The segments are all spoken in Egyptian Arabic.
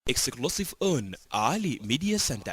exclusive on Ali Media Center.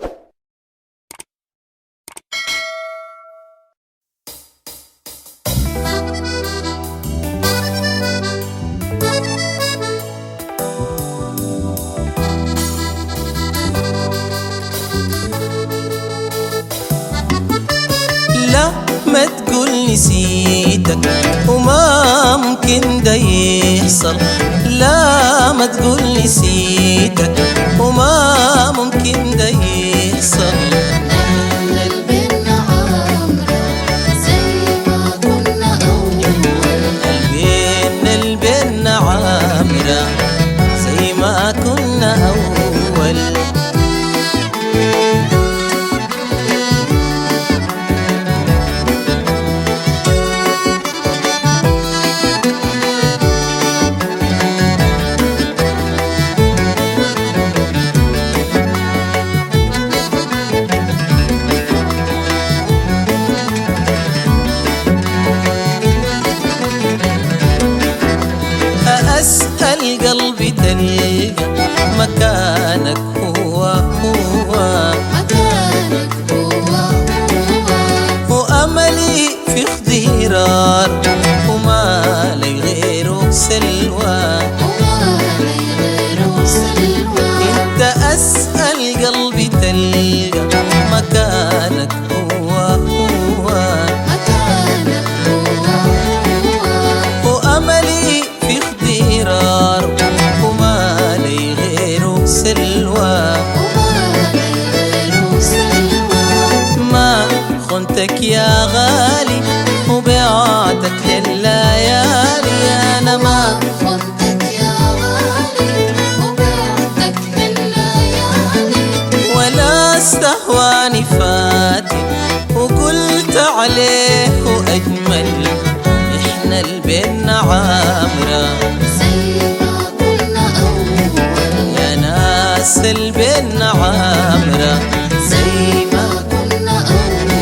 لا ما تقول نسيتك وما ممكن ده يحصل لا ما تقول نسيتك وما ممكن ده يحصل احنا البنا عامرة زي ما كنا أول البين البين عامرة زي ما كنا أول أسأل قلبي تلقى مكانك هو هو مكانك هو هو وأملي في اختيار وما لي غيره سلوى وما لي غيره سلوى انت أسأل قلبي تلقى مكانك هو هو مكانك هو هو وأملي في اختيار وما لي غيره سلوى وما لي غيره سلوى ما خنتك يا غالي وبعدك لليالي أنا ما خنتك يا غالي وبعدك بالليالي ولا استهواني فاتي وقلت عليه أجمل إحنا البينا عامرة زي ما كنا أول يا ناس البينا عامرة زي ما كنا أول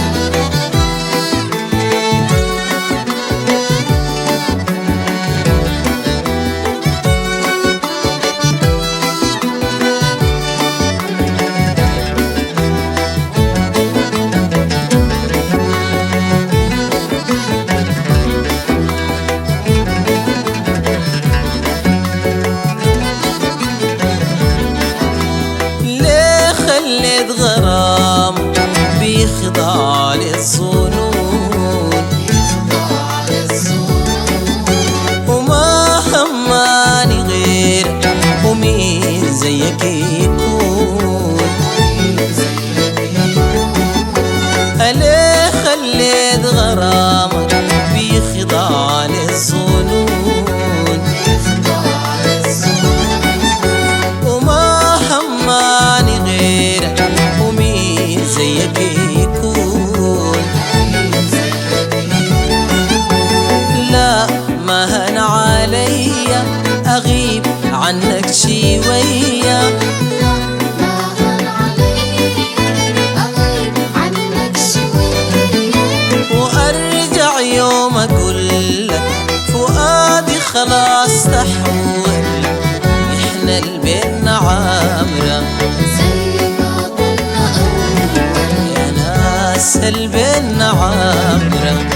ليه خليت غرام بيخضع للظنون يخضع للظنون وما هماني غير ومين زيك يكون أليه خليت غرامك بيخضع للظنون وما هماني غيرك ومين زيك يكون لا ما هن عليا أغيب عنك شوية وأرجع يوم أقول لك فؤادي خلاص تحول إحنا البينا عامرة يا ناس البينا عامرة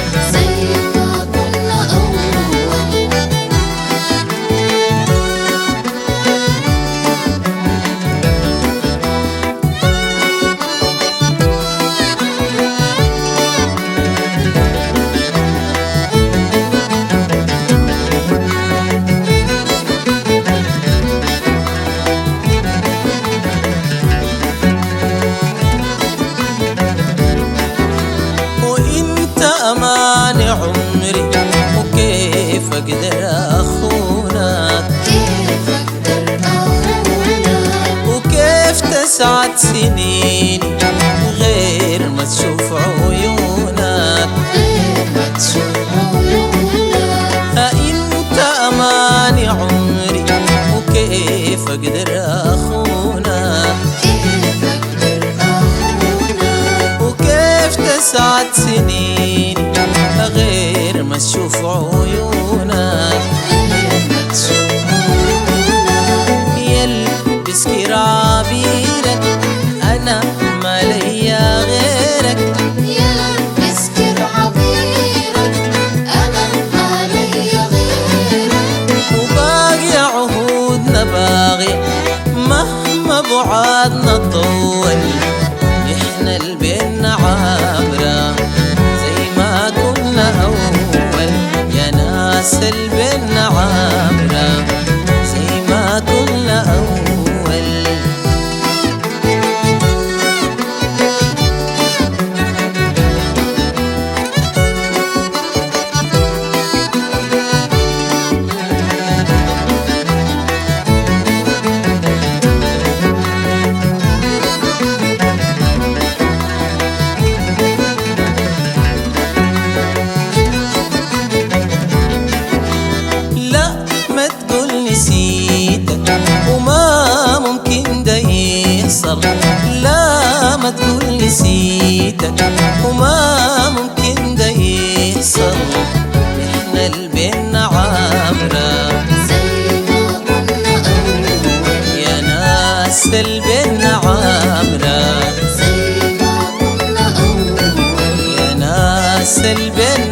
وانت امان عمري وكيف اقدر اخونك وكيف تسعد سنيني غير ما تشوف عيونك انت امان عمري وكيف اقدر اخونك وكيف تسعد سنيني غير ما تشوف عيونك يل بعادنا طول احنا البينا عامرة زي ما كنا أول يا ناس البينا عامرة زي ما كنا أول لا ما تقول نسيتك وما ممكن ده يحصل لا ما تقول نسيتك وما ممكن ده يحصل احنا البينا عامرة زي ما كنا أول يا ناس البينا عامرة زي ما كنا أول يا ناس البينا